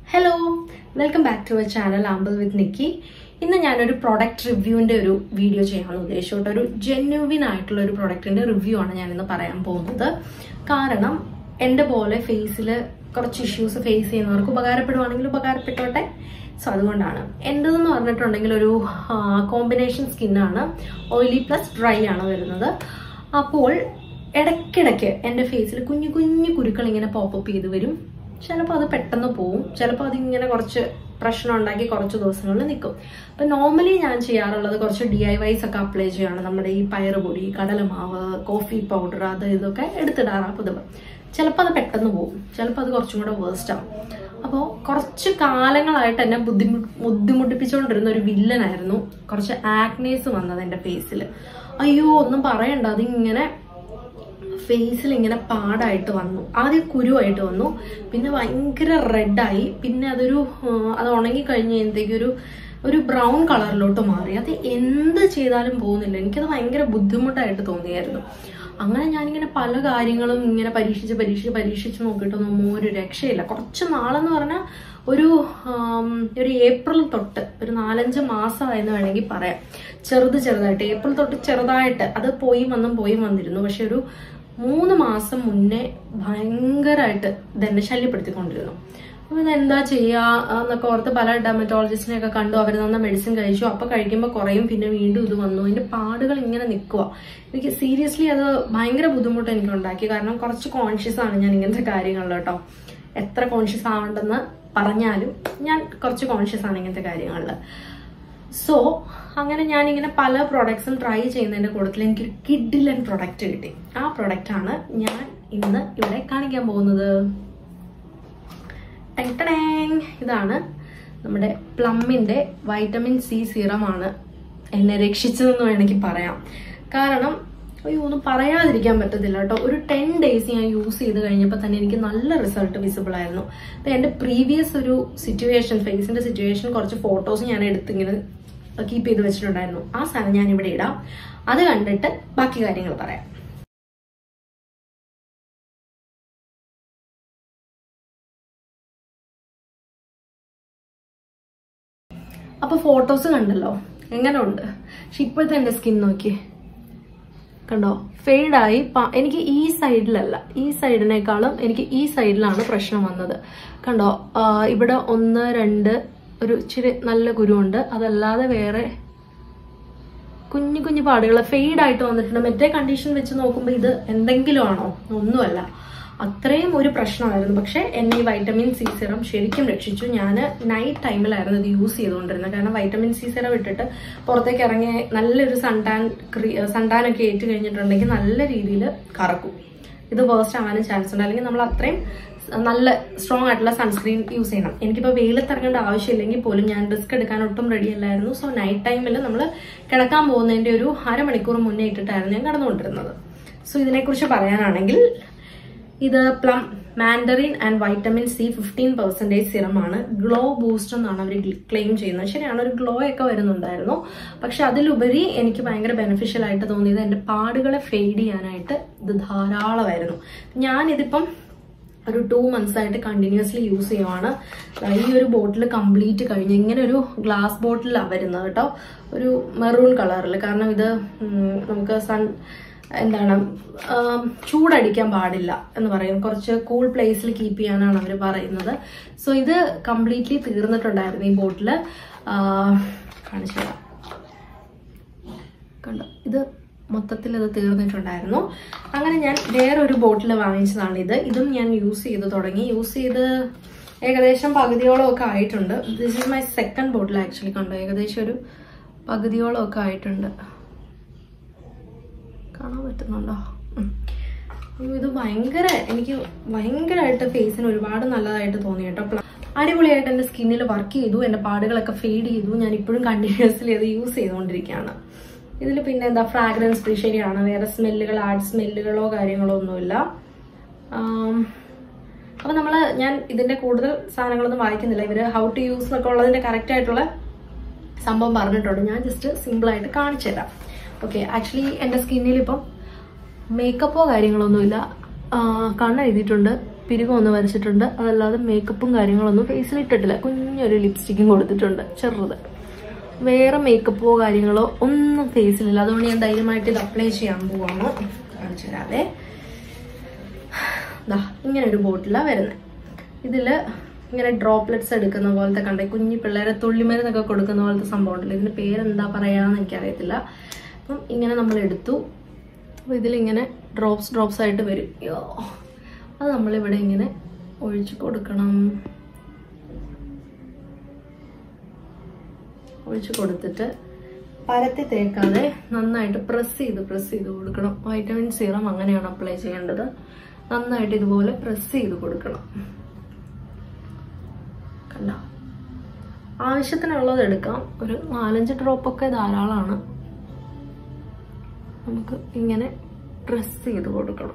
Hello welcome back to our channel ആമ്പിൾ with Nikki ഇന്ന് ഞാനൊരു പ്രൊഡക്റ്റ് റിവ്യൂവിന്റെ ഒരു വീഡിയോ ചെയ്യാമെന്ന് ഉദ്ദേശിച്ചു കേട്ടോ ഒരു ജെന്യുവിൻ ആയിട്ടുള്ള ഒരു പ്രൊഡക്റ്റിന്റെ റിവ്യൂ ആണ് ഞാൻ ഇന്ന് പറയാൻ പോകുന്നത് കാരണം എൻ്റെ പോലെ ഫേസിൽ കുറച്ച് ഇഷ്യൂസ് ഫേസ് ചെയ്യുന്നവർക്ക് ഉപകാരപ്പെടുവാണെങ്കിൽ ഉപകാരപ്പെട്ടോട്ടെ സോ അതുകൊണ്ടാണ് എൻ്റെതെന്ന് പറഞ്ഞിട്ടുണ്ടെങ്കിൽ ഒരു കോമ്പിനേഷൻ സ്കിന്നാണ് ഓയിലി പ്ലസ് ഡ്രൈ ആണ് വരുന്നത് അപ്പോൾ ഇടയ്ക്കിടയ്ക്ക് എൻ്റെ ഫേസിൽ കുഞ്ഞു കുഞ്ഞു കുരുക്കൾ ഇങ്ങനെ പോപ്പപ്പ് ചെയ്ത് വരും ചിലപ്പോൾ അത് പെട്ടെന്ന് പോവും ചിലപ്പോൾ അതിങ്ങനെ കുറച്ച് പ്രശ്നം ഉണ്ടാക്കി കുറച്ച് ദിവസങ്ങളിൽ നിൽക്കും അപ്പം നോർമലി ഞാൻ ചെയ്യാറുള്ളത് കുറച്ച് ഡി ഐ വൈസ് ഒക്കെ അപ്ലൈ ചെയ്യുകയാണ് നമ്മുടെ ഈ പയറുപൊടി കടലമാവ് കോഫി പൗഡർ അത് ഇതൊക്കെ എടുത്തിടാറാണ് പതിവ് ചിലപ്പോൾ അത് പെട്ടെന്ന് പോകും ചിലപ്പോൾ അത് കുറച്ചും കൂടെ വേസ്റ്റ് ആവും അപ്പോൾ കുറച്ച് കാലങ്ങളായിട്ട് എന്നെ ബുദ്ധിമു ബുദ്ധിമുട്ടിപ്പിച്ചുകൊണ്ടിരുന്ന ഒരു വില്ലനായിരുന്നു കുറച്ച് ആക്നേസ് വന്നത് എൻ്റെ ഫേസിൽ അയ്യോ ഒന്നും പറയണ്ട അതിങ്ങനെ ഫേസിൽ ഇങ്ങനെ പാടായിട്ട് വന്നു ആദ്യം കുരുവായിട്ട് വന്നു പിന്നെ ഭയങ്കര റെഡായി പിന്നെ അതൊരു ആ, അത് ഉണങ്ങി കഴിഞ്ഞ് കഴിയുമ്പോഴത്തേക്കും ഒരു ഒരു ബ്രൗൺ കളറിലോട്ട് മാറി അത് എന്ത് ചെയ്താലും പോകുന്നില്ല എനിക്കത് ഭയങ്കര ബുദ്ധിമുട്ടായിട്ട് തോന്നിയായിരുന്നു അങ്ങനെ ഞാനിങ്ങനെ പല കാര്യങ്ങളും ഇങ്ങനെ പരീക്ഷിച്ച് പരീക്ഷിച്ച് പരീക്ഷിച്ച് നോക്കിയിട്ടൊന്നും ഒരു രക്ഷയില്ല കുറച്ച് നാളെന്ന് പറഞ്ഞാൽ ഒരു ആം, ഒരു ഏപ്രിൽ തൊട്ട് ഒരു നാലഞ്ച് മാസമായെന്ന് വേണമെങ്കിൽ പറയാം ചെറുത് ചെറുതായിട്ട് ഏപ്രിൽ തൊട്ട് ചെറുതായിട്ട് അത് പോയി വന്നും പോയി വന്നിരുന്നു പക്ഷെ ഒരു മൂന്ന് മാസം മുന്നേ ഭയങ്കരമായിട്ട് ഇതെന്നെ ശല്യപ്പെടുത്തിക്കൊണ്ടിരുന്നു അപ്പൊ ഇത് എന്താ ചെയ്യാ എന്നൊക്കെ ഓർത്ത് പല ഡെമറ്റോളജിസ്റ്റിനെ ഒക്കെ കണ്ടു അവർ തന്ന മെഡിസിൻ കഴിച്ചു അപ്പൊ കഴിക്കുമ്പോൾ കുറയും പിന്നെ വീണ്ടും ഇത് വന്നു അതിന്റെ പാടുകൾ ഇങ്ങനെ നിൽക്കുക എനിക്ക് സീരിയസ്ലി അത് ഭയങ്കര ബുദ്ധിമുട്ട് എനിക്ക് ഉണ്ടാക്കി കാരണം കുറച്ച് കോൺഷ്യസ് ആണ് ഞാൻ ഇങ്ങനത്തെ കാര്യങ്ങളിൽ കേട്ടോ എത്ര കോൺഷ്യസ് ആവണ്ടെന്ന് പറഞ്ഞാലും ഞാൻ കുറച്ച് കോൺഷ്യസ് ആണ് ഇങ്ങനത്തെ കാര്യങ്ങളിൽ സോ അങ്ങനെ ഞാനിങ്ങനെ പല പ്രൊഡക്ട്സും ട്രൈ ചെയ്യുന്നതിന്റെ കൂട്ടത്തിൽ എനിക്കൊരു കിഡിലൻ പ്രൊഡക്റ്റ് കിട്ടി ആ പ്രൊഡക്റ്റ് ആണ് ഞാൻ ഇന്ന് ഇവിടെ കാണിക്കാൻ പോകുന്നത് ടെങ് ടെടേങ്. ഇതാണ് നമ്മുടെ പ്ലമ്മിന്റെ വൈറ്റമിൻ സി സീറമാണ് എന്നെ രക്ഷിച്ചതെന്ന് വേണമെങ്കിൽ പറയാം കാരണം അയ്യോ ഒന്നും പറയാതിരിക്കാൻ പറ്റത്തില്ല കേട്ടോ ഒരു ടെൻ ഡേയ്സ് ഞാൻ യൂസ് ചെയ്ത് കഴിഞ്ഞപ്പോൾ തന്നെ എനിക്ക് നല്ല റിസൾട്ട് വിസിബിൾ ആയിരുന്നു അപ്പൊ എന്റെ പ്രീവിയസ് ഒരു സിറ്റുവേഷൻ ഫേസിന്റെ സിറ്റുവേഷൻ കുറച്ച് ഫോട്ടോസ് ഞാൻ എടുത്ത് ഇങ്ങനെ കീപ്പ് ചെയ്ത് വെച്ചിട്ടുണ്ടായിരുന്നു ആ സാധനം ഞാൻ ഇവിടെ ഇടാം അത് കണ്ടിട്ട് ബാക്കി കാര്യങ്ങൾ പറയാം അപ്പൊ ഫോട്ടോസ് കണ്ടല്ലോ എങ്ങനെ ഉണ്ട് പക്ഷെ ഇപ്പോഴത്തെ എന്റെ സ്കിൻ നോക്കി കണ്ടോ ഫെയ്ഡായി എനിക്ക് ഈ സൈഡിലല്ല ഈ സൈഡിനേക്കാളും എനിക്ക് ഈ സൈഡിലാണ് പ്രശ്നം വന്നത് കണ്ടോ ആ, ഇവിടെ ഒന്ന് രണ്ട് ഒരു ഇച്ചിരി നല്ല കുരുവുണ്ട് അതല്ലാതെ വേറെ കുഞ്ഞു കുഞ്ഞു പാടുകൾ ഫെയ്ഡ് ആയിട്ട് വന്നിട്ടുണ്ട് മറ്റേ കണ്ടീഷൻ വെച്ച് നോക്കുമ്പോൾ ഇത് എന്തെങ്കിലും ആണോ ഒന്നുമല്ല അത്രയും ഒരു പ്രശ്നമായിരുന്നു പക്ഷെ എന്നെ ഈ വൈറ്റമിൻ സി സിറം ശരിക്കും രക്ഷിച്ചു ഞാൻ നൈറ്റ് ടൈമിലായിരുന്നു ഇത് യൂസ് ചെയ്തുകൊണ്ടിരുന്നത് കാരണം വൈറ്റമിൻ സി സിറം ഇട്ടിട്ട് പുറത്തേക്ക് ഇറങ്ങി നല്ലൊരു സൺടാൻ സൺടാൻ ഒക്കെ ഏറ്റ് കഴിഞ്ഞിട്ടുണ്ടെങ്കിൽ നല്ല രീതിയിൽ കറക്കും ഇത് വേസ്റ്റ് ആവാനും ചാൻസ് ഉണ്ട് അല്ലെങ്കിൽ നമ്മൾ അത്രയും നല്ല സ്ട്രോങ് ആയിട്ടുള്ള സൺസ്ക്രീൻ യൂസ് ചെയ്യണം എനിക്കിപ്പോൾ വെയിലത്ത് ഇറങ്ങേണ്ട ആവശ്യമില്ലെങ്കിൽ പോലും ഞാൻ റിസ്ക് എടുക്കാൻ ഒട്ടും റെഡി അല്ലായിരുന്നു സോ നൈറ്റ് ടൈമിൽ നമ്മൾ കിടക്കാൻ പോകുന്നതിന്റെ ഒരു അരമണിക്കൂർ മുന്നേ ഇട്ടിട്ടായിരുന്നു ഞാൻ കടന്നുകൊണ്ടിരുന്നത് സോ ഇതിനെക്കുറിച്ച് പറയാനാണെങ്കിൽ ഇത് plum mandarin and vitamin C fifteen percentage സിറമാണ് ഗ്ലോ ബൂസ്റ്റ് എന്നാണ് അവർ ക്ലെയിം ചെയ്യുന്നത് ശരിയാണ് ഒരു ഗ്ലോ ഒക്കെ വരുന്നുണ്ടായിരുന്നു പക്ഷെ അതിലുപരി എനിക്ക് ഭയങ്കര ബെനിഫിഷ്യൽ ആയിട്ട് തോന്നിയത് എൻ്റെ പാടുകളെ ഫെയ്ഡ് ചെയ്യാനായിട്ട് ഇത് ധാരാളമായിരുന്നു ഞാനിതിപ്പം ഒരു ടു മന്ത്സ് ആയിട്ട് കണ്ടിന്യൂസ്ലി യൂസ് ചെയ്യുവാണ് ദാ ഈ ഒരു ബോട്ടിൽ കംപ്ലീറ്റ് കഴിഞ്ഞ് ഇങ്ങനെ ഒരു ഗ്ലാസ് ബോട്ടിലാണ് വരുന്നത് കേട്ടോ ഒരു മെറൂൺ കളറിൽ കാരണം ഇത് ഉം, നമുക്ക് സൺ എന്താണ് ആം, ചൂടടിക്കാൻ പാടില്ല എന്ന് പറയും കുറച്ച് കൂൾ പ്ലേസിൽ കീപ്പ് ചെയ്യാനാണ് അവർ പറയുന്നത് സോ ഇത് കംപ്ലീറ്റ്ലി തീർന്നിട്ടുണ്ടായിരുന്നു ഈ ബോട്ടിൽ കാണിച്ചു തരാം കണ്ടോ ഇത് മൊത്തത്തിൽ ഇത് തീർന്നിട്ടുണ്ടായിരുന്നു അങ്ങനെ ഞാൻ വേറൊരു ബോട്ടിൽ വാങ്ങിച്ചതാണ് ഇത് ഇതും ഞാൻ യൂസ് ചെയ്ത് തുടങ്ങി യൂസ് ചെയ്ത് ഏകദേശം പകുതിയോളം ഒക്കെ ആയിട്ടുണ്ട് this is my second bottle actually കണ്ടോ ഏകദേശം ഒരു പകുതിയോളം ഒക്കെ ആയിട്ടുണ്ട് കാണാൻ പറ്റുന്നുണ്ടോ ഉം. അയ്യോ, ഇത് ഭയങ്കര എനിക്ക് ഭയങ്കരമായിട്ട് ഫേസിന് ഒരുപാട് നല്ലതായിട്ട് തോന്നി കേട്ടോ പ്ല- അടിപൊളിയായിട്ട് എൻ്റെ സ്കിന്നിൽ വർക്ക് ചെയ്തു എൻ്റെ പാടുകളൊക്കെ ഫെയ്ഡ് ചെയ്തു ഞാൻ ഇപ്പോഴും കണ്ടിന്യൂസ്ലി അത് യൂസ് ചെയ്തുകൊണ്ടിരിക്കുകയാണ് ഇതിൽ പിന്നെ എന്താ ഫ്രാഗ്രൻസ് ഫ്രീ ശരിയാണ് വേറെ സ്മെല്ലുകൾ ആഡ് സ്മെല്ലുകളോ കാര്യങ്ങളോ ഒന്നുമില്ല ആം, അപ്പൊ നമ്മൾ ഞാൻ ഇതിന്റെ കൂടുതൽ സാധനങ്ങളൊന്നും വായിക്കുന്നില്ല ഇവര് ഹൗ ടു യൂസ് എന്നൊക്കെ ഉള്ളതിന്റെ കറക്റ്റ് ആയിട്ടുള്ള സംഭവം പറഞ്ഞിട്ടുണ്ട് ഞാൻ ജസ്റ്റ് സിമ്പിൾ ആയിട്ട് കാണിച്ചു തരാം ഓക്കെ ആക്ച്വലി എൻ്റെ സ്കിന്നിൽ ഇപ്പം മേക്കപ്പോ കാര്യങ്ങളൊന്നുമില്ല കണ്ണ് എഴുതിയിട്ടുണ്ട് പിരികൊന്ന് വരച്ചിട്ടുണ്ട് അതല്ലാതെ മേക്കപ്പും കാര്യങ്ങളൊന്നും ഫേസിൽ ഇട്ടിട്ടില്ല കുഞ്ഞൊരു ലിപ്സ്റ്റിക്കും കൊടുത്തിട്ടുണ്ട് ചെറുത് വേറെ മേക്കപ്പോ കാര്യങ്ങളോ ഒന്നും ഫേസിലില്ല അതുകൊണ്ട് ഞാൻ ധൈര്യമായിട്ട് ഇത് അപ്ലൈ ചെയ്യാൻ പോവാണ് കാണിച്ചു തരാതെ ദാ ഇങ്ങനെ ഒരു ബോട്ടിലാണ് വരുന്നത് ഇതിൽ ഇങ്ങനെ ഡ്രോപ്ലെറ്റ്സ് എടുക്കുന്ന പോലത്തെ കണ്ടേ കുഞ്ഞു പിള്ളേരെ തുള്ളിമരുന്നൊക്കെ കൊടുക്കുന്ന പോലത്തെ സംഭവം ഉണ്ടല്ലോ ഇതിന് പേരെന്താ പറയാന്ന് എനിക്കറിയത്തില്ല അപ്പം ഇങ്ങനെ നമ്മൾ എടുത്തു അപ്പോൾ ഇതിലിങ്ങനെ ഡ്രോപ്സ് ഡ്രോപ്സ് ആയിട്ട് വരും യോ അത് നമ്മളിവിടെ ഇങ്ങനെ ഒഴിച്ചു കൊടുക്കണം ഒഴിച്ചു കൊടുത്തിട്ട് പരത്തി തേക്കാതെ നന്നായിട്ട് പ്രസ് ചെയ്ത് പ്രസ് ചെയ്ത് കൊടുക്കണം വൈറ്റമിൻ സീറം അങ്ങനെയാണ് അപ്ലൈ ചെയ്യേണ്ടത് നന്നായിട്ട് ഇതുപോലെ പ്രസ് ചെയ്ത് കൊടുക്കണം കണ്ട ആവശ്യത്തിനുള്ളത് എടുക്കാം ഒരു നാലഞ്ച് ഡ്രോപ്പൊക്കെ ധാരാളമാണ് നമുക്ക് ഇങ്ങനെ പ്രസ് ചെയ്ത് കൊടുക്കണം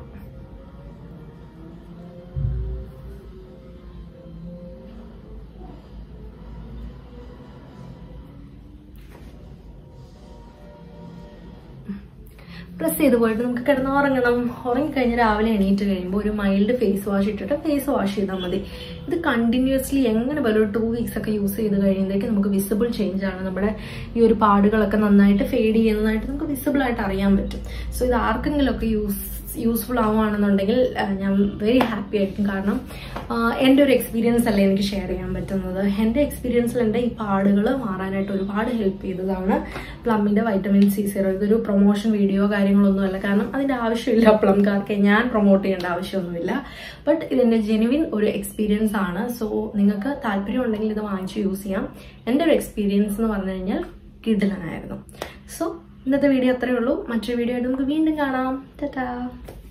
പ്രസ് ചെയ്ത് പോയിട്ട് നമുക്ക് കിടന്ന് ഉറങ്ങണം ഉറങ്ങിക്കഴിഞ്ഞ് രാവിലെ എണീറ്റ് കഴിയുമ്പോൾ ഒരു മൈൽഡ് ഫേസ് വാഷ് ഇട്ടിട്ട് ഫേസ് വാഷ് ചെയ്താൽ മതി ഇത് കണ്ടിന്യൂസ്ലി എങ്ങനെ പോലും ഒരു ടു വീക്സ് ഒക്കെ യൂസ് ചെയ്ത് കഴിയുമ്പോഴേക്ക് നമുക്ക് വിസിബിൾ ചേഞ്ച് ആണ് നമ്മുടെ ഈ ഒരു പാടുകളൊക്കെ നന്നായിട്ട് ഫെയ്ഡ് ചെയ്യുന്നതായിട്ട് നമുക്ക് വിസിബിൾ ആയിട്ട് അറിയാൻ പറ്റും സോ ഇത് ആർക്കെങ്കിലും ഒക്കെ യൂസ് യൂസ്ഫുൾ ആവുകയാണെന്നുണ്ടെങ്കിൽ ആ, ഞാൻ വെരി ഹാപ്പി ആയിരിക്കും കാരണം ആ, എൻ്റെ ഒരു എക്സ്പീരിയൻസ് അല്ലേ എനിക്ക് ഷെയർ ചെയ്യാൻ പറ്റുന്നത് എൻ്റെ എക്സ്പീരിയൻസിൽ എൻ്റെ ഈ പാടുകൾ മാറാനായിട്ട് ഒരുപാട് ഹെൽപ്പ് ചെയ്തതാണ് പ്ലമ്മിൻ്റെ വൈറ്റമിൻ സി സീറോ ഇതൊരു പ്രൊമോഷൻ വീഡിയോ കാര്യങ്ങളൊന്നും അല്ല കാരണം അതിൻ്റെ ആവശ്യമില്ല പ്ലംകാർക്ക് ഞാൻ പ്രൊമോട്ട് ചെയ്യേണ്ട ആവശ്യമൊന്നുമില്ല ബട്ട് ഇതിൻ്റെ ജെനുവിൻ ഒരു എക്സ്പീരിയൻസ് ആണ് സോ നിങ്ങൾക്ക് താല്പര്യം ഉണ്ടെങ്കിൽ ഇത് വാങ്ങിച്ച് യൂസ് ചെയ്യാം എൻ്റെ ഒരു എക്സ്പീരിയൻസ് എന്ന് പറഞ്ഞു കഴിഞ്ഞാൽ കിഡിലനായിരുന്നു സോ ഇന്നത്തെ വീഡിയോ അത്രയേ ഉള്ളൂ മറ്റൊരു വീഡിയോ ആയിട്ട് നമുക്ക് വീണ്ടും കാണാം ടാറ്റാ